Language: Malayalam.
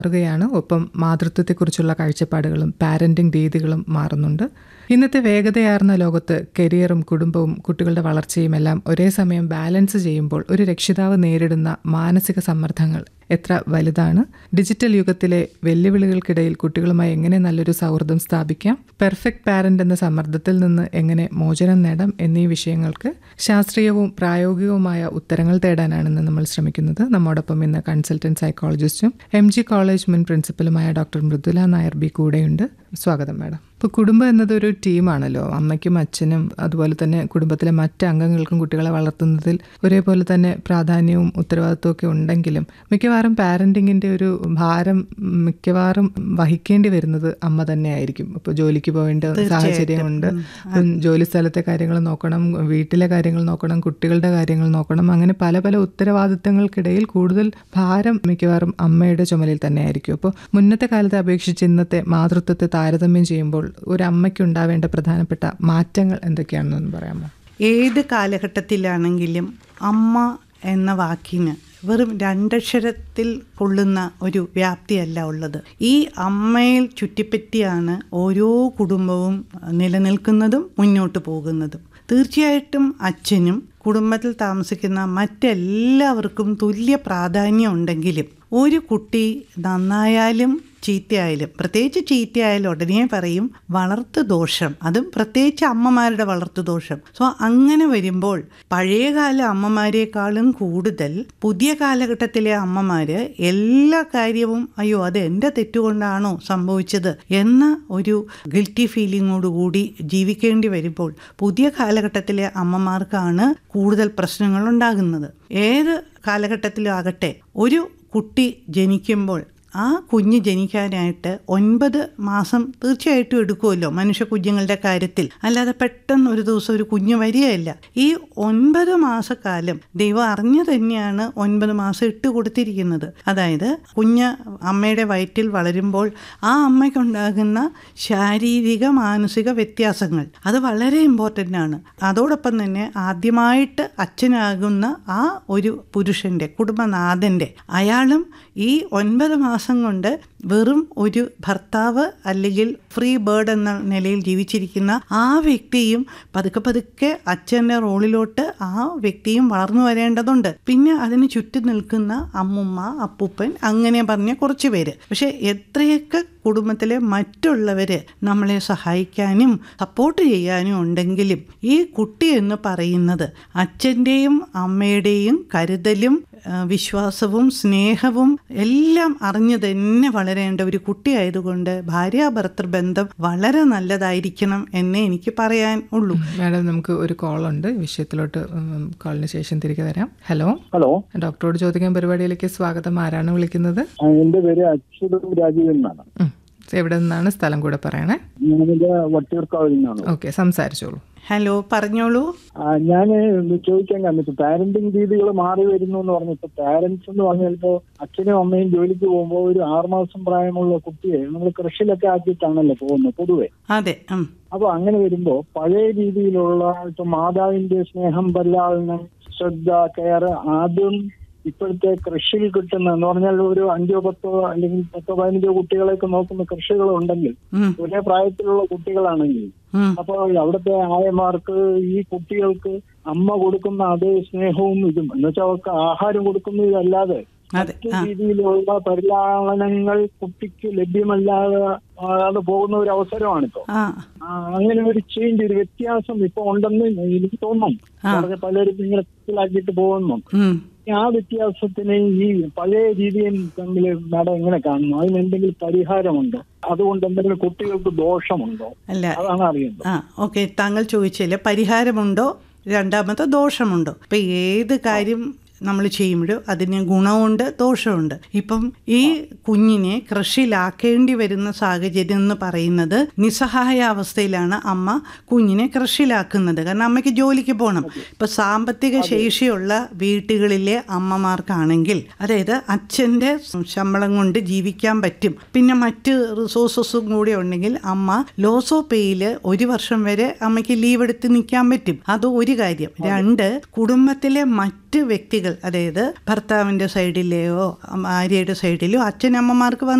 മാറുകയാണ് ഒപ്പം മാതൃത്വത്തെക്കുറിച്ചുള്ള കാഴ്ചപ്പാടുകളും പാരന്റിംഗ് രീതികളും മാറുന്നുണ്ട് ഇന്നത്തെ വേഗതയാർന്ന ലോകത്ത് കരിയറും കുടുംബവും കുട്ടികളുടെ വളർച്ചയും എല്ലാം ഒരേ സമയം ബാലൻസ് ചെയ്യുമ്പോൾ ഒരു രക്ഷിതാവ് നേരിടുന്ന മാനസിക സമ്മർദ്ദങ്ങൾ എത്ര വലുതാണ് ഡിജിറ്റൽ യുഗത്തിലെ വെല്ലുവിളികൾക്കിടയിൽ കുട്ടികളുമായി എങ്ങനെ നല്ലൊരു സൗഹൃദം സ്ഥാപിക്കാം പെർഫെക്റ്റ് പാരന്റ് എന്ന സമ്മർദ്ദത്തിൽ നിന്ന് എങ്ങനെ മോചനം നേടാം എന്നീ വിഷയങ്ങൾക്ക് ശാസ്ത്രീയവും പ്രായോഗികവുമായ ഉത്തരങ്ങൾ തേടാനാണ് ഇന്ന് നമ്മൾ ശ്രമിക്കുന്നത് നമ്മോടൊപ്പം ഇന്ന് കൺസൾട്ടന്റ് സൈക്കോളജിസ്റ്റും എം ജി കോളേജ് മുൻ പ്രിൻസിപ്പലുമായ ഡോക്ടർ മൃദുല നായർ ബി കൂടെയുണ്ട് സ്വാഗതം മാഡം ഇപ്പോൾ കുടുംബം എന്നതൊരു ടീമാണല്ലോ അമ്മയ്ക്കും അച്ഛനും അതുപോലെ തന്നെ കുടുംബത്തിലെ മറ്റ് അംഗങ്ങൾക്കും കുട്ടികളെ വളർത്തുന്നതിൽ ഒരേപോലെ തന്നെ പ്രാധാന്യവും ഉത്തരവാദിത്വവും ഒക്കെ ഉണ്ടെങ്കിലും മിക്കവാറും പാരന്റിങ്ങിന്റെ ഒരു ഭാരം മിക്കവാറും വഹിക്കേണ്ടി വരുന്നത് അമ്മ തന്നെയായിരിക്കും ഇപ്പോൾ ജോലിക്ക് പോകേണ്ട സാഹചര്യമുണ്ട് ഉം, ജോലി സ്ഥലത്തെ കാര്യങ്ങൾ നോക്കണം വീട്ടിലെ കാര്യങ്ങൾ നോക്കണം കുട്ടികളുടെ കാര്യങ്ങൾ നോക്കണം അങ്ങനെ പല പല ഉത്തരവാദിത്തങ്ങൾക്കിടയിൽ കൂടുതൽ ഭാരം മിക്കവാറും അമ്മയുടെ ചുമലിൽ തന്നെയായിരിക്കും അപ്പോൾ മുന്നത്തെ കാലത്തെ അപേക്ഷിച്ച് ഇന്നത്തെ മാതൃത്വത്തെ താരതമ്യം ചെയ്യുമ്പോൾ ഒരു അമ്മയ്ക്ക് ഉണ്ടാവേണ്ട പ്രധാനപ്പെട്ട മാറ്റങ്ങൾ എന്തൊക്കെയാണെന്നൊന്ന് പറയാമോ ഏത് കാലഘട്ടത്തിലാണെങ്കിലും അമ്മ എന്ന വാക്കിന് വെറും രണ്ടക്ഷരത്തിൽ കൊള്ളുന്ന ഒരു വ്യാപ്തിയല്ല ഉള്ളത് ഈ അമ്മയിൽ ചുറ്റിപ്പറ്റിയാണ് ഓരോ കുടുംബവും നിലനിൽക്കുന്നതും മുന്നോട്ട് പോകുന്നതും തീർച്ചയായിട്ടും അച്ഛനും കുടുംബത്തിൽ താമസിക്കുന്ന മറ്റെല്ലാവർക്കും തുല്യ പ്രാധാന്യം ഉണ്ടെങ്കിലും ഒരു കുട്ടി നന്നായാലും ചീത്തയായാലും പ്രത്യേകിച്ച് ചീത്തയായാലും ഉടനെ പറയും വളർത്തു ദോഷം അതും പ്രത്യേകിച്ച് അമ്മമാരുടെ വളർത്തു ദോഷം സോ അങ്ങനെ വരുമ്പോൾ പഴയകാല അമ്മമാരെക്കാളും കൂടുതൽ പുതിയ കാലഘട്ടത്തിലെ അമ്മമാര് എല്ലാ കാര്യവും അയ്യോ അത് എൻ്റെ തെറ്റുകൊണ്ടാണോ സംഭവിച്ചത് എന്ന ഒരു ഗിൽറ്റി ഫീലിങ്ങോടുകൂടി ജീവിക്കേണ്ടി വരുമ്പോൾ പുതിയ കാലഘട്ടത്തിലെ അമ്മമാർക്കാണ് കൂടുതൽ പ്രശ്നങ്ങൾ ഉണ്ടാകുന്നത് ഏത് കാലഘട്ടത്തിലും ആകട്ടെ ഒരു കുട്ടി ജനിക്കുമ്പോൾ ആ കുഞ്ഞ് ജനിക്കാനായിട്ട് ഒൻപത് മാസം തീർച്ചയായിട്ടും എടുക്കുമല്ലോ മനുഷ്യ കുഞ്ഞുങ്ങളുടെ കാര്യത്തിൽ അല്ലാതെ പെട്ടെന്ന് ഒരു ദിവസം ഒരു കുഞ്ഞ് വരികയല്ല ഈ ഒൻപത് മാസക്കാലം ദൈവം അറിഞ്ഞു തന്നെയാണ് ഒൻപത് മാസം ഇട്ട് കൊടുത്തിരിക്കുന്നത് അതായത് കുഞ്ഞ് അമ്മയുടെ വയറ്റിൽ വളരുമ്പോൾ ആ അമ്മയ്ക്കുണ്ടാകുന്ന ശാരീരിക മാനസിക വ്യത്യാസങ്ങൾ അത് വളരെ ഇമ്പോർട്ടൻ്റ് ആണ് അതോടൊപ്പം തന്നെ ആദ്യമായിട്ട് അച്ഛനാകുന്ന ആ ഒരു പുരുഷൻ്റെ കുടുംബനാഥൻ്റെ അയാളും ഈ ഒൻപത് മാസം കൊണ്ട് വെറും ഒരു ഭർത്താവ് അല്ലെങ്കിൽ ഫ്രീ ബേർഡ് എന്ന നിലയിൽ ജീവിച്ചിരിക്കുന്ന ആ വ്യക്തിയും പതുക്കെ പതുക്കെ അച്ഛൻ്റെ റോളിലോട്ട് ആ വ്യക്തിയും വളർന്നു വരേണ്ടതുണ്ട് പിന്നെ അതിന് ചുറ്റും നിൽക്കുന്ന അമ്മുമ്മ അപ്പൂപ്പൻ അങ്ങനെ പറഞ്ഞ കുറച്ച് പേര് പക്ഷെ എത്രയൊക്കെ കുടുംബത്തിലെ മറ്റുള്ളവർ നമ്മളെ സഹായിക്കാനും സപ്പോർട്ട് ചെയ്യാനും ഉണ്ടെങ്കിലും ഈ കുട്ടി എന്ന് പറയുന്നത് അച്ഛൻ്റെയും അമ്മയുടെയും കരുതലും ആ, വിശ്വാസവും സ്നേഹവും എല്ലാം അറിഞ്ഞു തന്നെ വളരേണ്ട ഒരു കുട്ടിയായതുകൊണ്ട് ഭാര്യാഭർത്തൃ ബന്ധം വളരെ നല്ലതായിരിക്കണം എന്നേ എനിക്ക് പറയാൻ ഉള്ളൂ മാഡം നമുക്ക് ഒരു കോളുണ്ട് ഈ വിഷയത്തിലോട്ട് ഉം, കോളിന് ശേഷം തിരികെ വരാം ഹലോ ഹലോ ഡോക്ടറോട് ചോദിക്കാൻ പരിപാടിയിലേക്ക് സ്വാഗതം ആരാണ് വിളിക്കുന്നത് ആ, എന്റെ പേര് അച്യുതം രാജീവൻ എന്നാണ് ഉം. എവിടെ നിന്നാണ് സ്ഥലം കൂടെ പറയണേ ഞാനിത് വട്ടിയൂർക്കാവിൽ നിന്നാണ് ഓക്കെ സംസാരിച്ചോളൂ ഹലോ പറഞ്ഞോളൂ ഞാൻ ചോദിക്കാൻ കാരണം ഇപ്പൊ പാരന്റിങ് രീതികൾ മാറി വരുന്നു എന്ന് പറഞ്ഞു ഇപ്പൊ പാരന്റ്സ് എന്ന് പറഞ്ഞാൽ ഇപ്പോ അച്ഛനും അമ്മയും ജോലിക്ക് പോകുമ്പോൾ ഒരു ആറുമാസം പ്രായമുള്ള കുട്ടിയെ നമ്മൾ കൃഷിയിലൊക്കെ ആക്കിയിട്ടാണല്ലോ പോകുന്നത് പൊതുവെ അതെ ഉം. അപ്പൊ അങ്ങനെ വരുമ്പോ പഴയ രീതിയിലുള്ള ഇപ്പൊ മാതാവിന്റെ സ്നേഹം പരിലാളനം ശ്രദ്ധ കെയർ ആദ്യം ഇപ്പോഴത്തെ കൃഷിയിൽ കിട്ടുന്ന എന്ന് പറഞ്ഞാൽ ഒരു അഞ്ചോ പത്തോ അല്ലെങ്കിൽ പത്തോ പതിനഞ്ചോ കുട്ടികളെയൊക്കെ നോക്കുന്ന കൃഷികൾ ഉണ്ടെങ്കിൽ ഉം. ഒരേ പ്രായത്തിലുള്ള കുട്ടികളാണെങ്കിൽ ഉം. അപ്പോൾ അവിടുത്തെ ആയമാർക്ക് ഈ കുട്ടികൾക്ക് അമ്മ കൊടുക്കുന്ന അതേ സ്നേഹവും ഇതും എന്നുവെച്ചാൽ അവർക്ക് ആഹാരം കൊടുക്കുന്നതല്ലാതെ അതെ മറ്റു ആ രീതിയിലുള്ള പരിലാളനങ്ങൾ കുട്ടിക്ക് ലഭ്യമല്ലാതെ ആകാതെ പോകുന്ന ഒരു അവസരമാണിപ്പോ ആ ആ, അങ്ങനെ ഒരു ചേഞ്ച് ഒരു വ്യത്യാസം ഇപ്പൊ ഉണ്ടെന്ന് എനിക്ക് തോന്നുന്നു ആ. വളരെ പലരും ഇങ്ങനെ മനസ്സിലാക്കിയിട്ട് പോകുന്നു ഉം. ആ വ്യത്യാസത്തിന് ഈ പഴയ രീതിയും തമ്മിൽ മാഡം എങ്ങനെ കാണുന്നു അതിന് എന്തെങ്കിലും പരിഹാരമുണ്ടോ അതുകൊണ്ട് എന്തെങ്കിലും കുട്ടികൾക്ക് ദോഷമുണ്ടോ അല്ല അതാണ് അറിയേണ്ടത് ആ ഓക്കെ താങ്കൾ ചോദിച്ചില്ലേ പരിഹാരമുണ്ടോ രണ്ടാമത്തെ ദോഷമുണ്ടോ ഇപ്പൊ ഏത് കാര്യം നമ്മൾ ചെയ്യുമ്പോഴും അതിന് ഗുണമുണ്ട് ദോഷമുണ്ട് ഇപ്പം ഈ കുഞ്ഞിനെ കൃഷിയിലാക്കേണ്ടി വരുന്ന സാഹചര്യം എന്ന് പറയുന്നത് നിസ്സഹായ അവസ്ഥയിലാണ് അമ്മ കുഞ്ഞിനെ കൃഷിയിലാക്കുന്നത് കാരണം അമ്മയ്ക്ക് ജോലിക്ക് പോകണം ഇപ്പൊ സാമ്പത്തിക ശേഷിയുള്ള വീട്ടുകളിലെ അമ്മമാർക്കാണെങ്കിൽ അതായത് അച്ഛൻ്റെ ശമ്പളം കൊണ്ട് ജീവിക്കാൻ പറ്റും പിന്നെ മറ്റ് റിസോഴ്സസും കൂടി ഉണ്ടെങ്കിൽ അമ്മ ലോസ് ഓഫ് പേയിൽ ഒരു വർഷം വരെ അമ്മയ്ക്ക് ലീവ് എടുത്ത് നിൽക്കാൻ പറ്റും അത് ഒരു കാര്യം രണ്ട് കുടുംബത്തിലെ മറ്റ് മറ്റ് വ്യക്തികൾ അതായത് ഭർത്താവിൻ്റെ സൈഡിലെയോ ഭാര്യയുടെ സൈഡിലെയോ അച്ഛനമ്മമാർക്ക് വന്നു